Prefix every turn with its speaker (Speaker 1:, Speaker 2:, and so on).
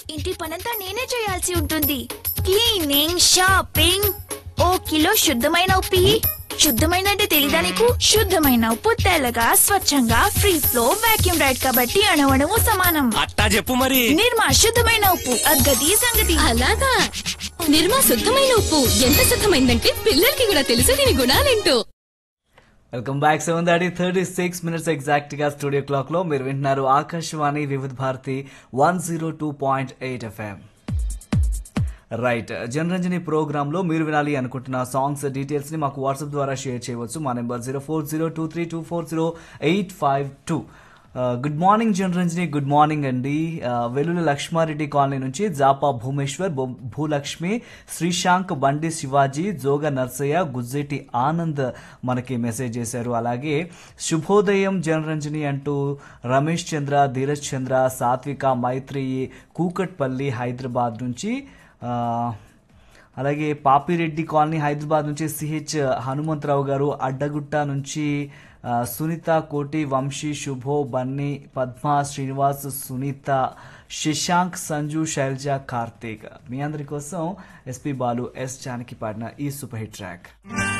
Speaker 1: ఇంటి పనంతా నేనే చేయాల్సి ఉంటుంది క్లీనింగ్ షాపింగ్ ఓ కిలో శుద్ధమైన ఉప్పి శుద్ధమైన అంటే తెలీదా నీకు శుద్ధమైన ఉప్పు తెల్లగా స్వచ్ఛంగా ఫ్రీ ఫ్లో వాక్యూమ్ రైడ్ కాబట్టి అణవణము సమానం
Speaker 2: అట్టా చెప్పు మరి
Speaker 1: నిర్మా శుద్ధమైన ఉప్పు అగ్గది సంగతి
Speaker 3: అలాగా నిర్మా శుద్ధమైన ఉప్పు ఎంత శుద్ధమైందంటే పిల్లలకి కూడా తెలుసు దీని గుణాలేంటో
Speaker 4: వెల్కమ్ బ్యాక్ సెవెన్ దాటి థర్టీ సిక్స్ మినిట్స్ ఎగ్జాక్ట్ గా స్టూడియో క్లాక్ లో మీరు వింటున్నారు Akashvani Vividh Bharati one zero two point eight F M right Janaranjani program లో మీరు వినాలి అనుకుంటున్న సాంగ్స్ డీటెయిల్స్ ని మాకు వాట్సాప్ ద్వారా షేర్ చేయవచ్చు మా number zero four zero two three two four zero eight five two good morning Janaranjani good morning అండి Uh, వెల్లుల్లి లక్ష్మారెడ్డి కాలనీ నుంచి జాపా భూమేశ్వర్ భూ- భూలక్ష్మి శ్రీశాంక్ బండి శివాజీ జోగ నర్సయ్య గుజ్జెటి ఆనంద్ మనకి మెసేజ్ చేశారు అలాగే శుభోదయం జనరంజని అంటూ రమేష్ చంద్ర ధీరజ్ చంద్ర సాత్విక మైత్రి కూకట్పల్లి హైదరాబాద్ నుంచి ఆ, అలాగే పాపిరెడ్డి కాలనీ హైదరాబాద్ నుంచి సిహెచ్ హనుమంతరావు గారు అడ్డగుట్ట నుంచి ఆ, సునీత కోటి వంశీ శుభో బన్నీ పద్మ శ్రీనివాస్ సునీత శశాంక్ సంజు శైలజ కార్తీక్ మీ అందరి కోసం ఎస్పి బాలు ఎస్ జానకి పాడిన ఈ సూపర్ హిట్ ట్రాక్